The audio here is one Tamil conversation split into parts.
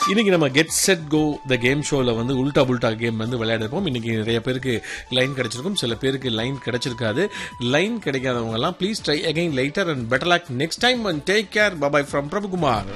இன்னைக்கு நம்ம get set go the game ஷோல வந்து உல்டா புல்டா கேம் வந்து விளையாடிருப்போம் இன்னைக்கு நிறைய பேருக்கு லைன் கிடைச்சிருக்கும் சில பேருக்கு லைன் கிடைச்சிருக்காது லைன் கிடைக்காதவங்க எல்லாம் please try again later and better luck next time and take care bye bye from Prabhu Kumar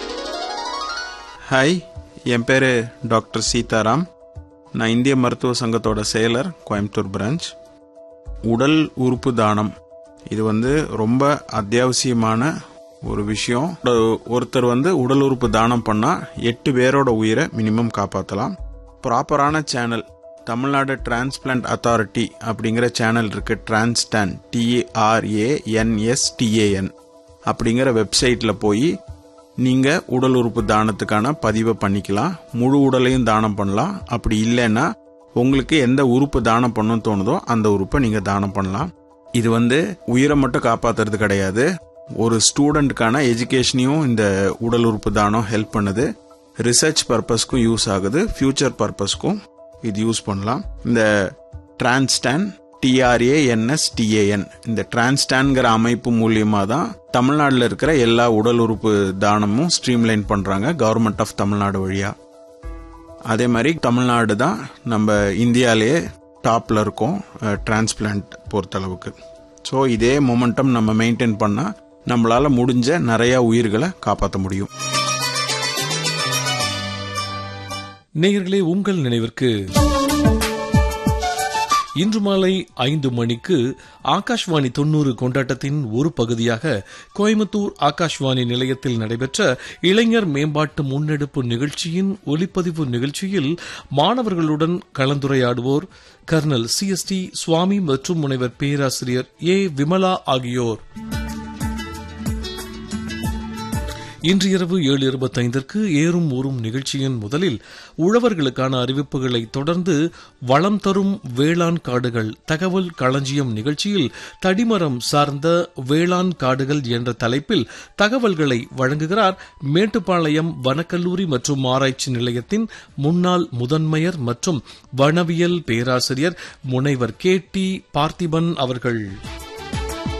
hi என் பேர் டாக்டர் சீதாராம் நான் இந்திய மருத்துவ சங்கத்தோட செயலர் கோயம்புத்தூர் பிரான்ச் உடல் உறுப்பு தானம் இது வந்து ரொம்ப அத்தியாவசியமான ஒரு விஷயம் ஒரு- ஒருத்தர் வந்து உடல் உறுப்பு தானம் பண்ணா எட்டு பேரோட உயிரை மினிமம் காப்பாற்றலாம் ப்ராப்பரான சேனல் தமிழ்நாடு டிரான்ஸ்பிளான்ட் அத்தாரிட்டி அப்படிங்கிற சேனல் இருக்கு டிரான்ஸ்டான் டிஏஆர்ஏஎன்எஸ்டிஏஎன் அப்படிங்கிற வெப்சைட்ல போய் நீங்க உடல் உறுப்பு தானத்துக்கான பதிவை பண்ணிக்கலாம் முழு உடலையும் தானம் பண்ணலாம் அப்படி இல்லைன்னா உங்களுக்கு எந்த உறுப்பு தானம் பண்ணணும்னு தோணுதோ அந்த உறுப்பை நீங்க தானம் பண்ணலாம் இது வந்து உயிரை மட்டும் காப்பாத்துறது கிடையாது ஒரு ஸ்டூடெண்ட்டுக்கான எஜுகேஷனையும் இந்த உடல் உறுப்பு தானம் ஹெல்ப் பண்ணுது ரிசர்ச் பர்பஸ்க்கும் யூஸ் ஆகுது ஃபியூச்சர் பர்பஸ்க்கும் இது யூஸ் பண்ணலாம் இந்த டிரான்ஸ்டான் டிஆர்ஏஎன்எஸ்டிஏஎன் இந்த டிரான்ஸ்டான்ங்கிற அமைப்பு மூலியமா தான் தமிழ்நாட்டில் இருக்கிற எல்லா உடல் உறுப்பு தானமும் ஸ்ட்ரீம்லைன் பண்றாங்க கவர்மெண்ட் ஆஃப் தமிழ்நாடு வழியா அதே மாதிரி தமிழ்நாடு தான் நம்ம இந்தியாவிலேயே டாப்ல இருக்கோம் டிரான்ஸ்பிளான்ட் பொறுத்தளவுக்கு ஸோ இதே மொமெண்டம் நம்ம மெயின்டைன் பண்ணா நம்மளால முடிஞ்ச நிறைய உயிர்களை காப்பாற்ற முடியும் நேயர்களே உங்கள் நினைவிற்கு இன்று மாலை ஐந்து மணிக்கு ஆகாஷ்வாணி தொண்ணூறு கொண்டாட்டத்தின் ஒரு பகுதியாக கோயம்புத்தூர் ஆகாஷ்வாணி நிலையத்தில் நடைபெற்ற இளைஞர் மேம்பாட்டு முன்னெடுப்பு நிகழ்ச்சியின் ஒலிப்பதிவு நிகழ்ச்சியில் மாணவர்களுடன் கலந்துரையாடுவோர் கர்னல் சிஎஸ்டி சுவாமி மற்றும் முனைவர் பேராசிரியர் ஏ விமலா ஆகியோர் இன்று இரவு ஏழு இருபத்தைந்திற்கு ஏறும் ஊறும் நிகழ்ச்சியின் முதலில் உழவர்களுக்கான அறிவிப்புகளை தொடர்ந்து வளம் தரும் வேளாண் காடுகள் தகவல் களஞ்சியம் நிகழ்ச்சியில் தடிமரம் சார்ந்த வேளாண் காடுகள் என்ற தலைப்பில் தகவல்களை வழங்குகிறார் மேட்டுப்பாளையம் வனக்கல்லூரி மற்றும் ஆராய்ச்சி நிலையத்தின் முன்னாள் முதன்மையர் மற்றும் வனவியல் பேராசிரியர் முனைவர் கே டி பார்த்திபன் அவர்கள்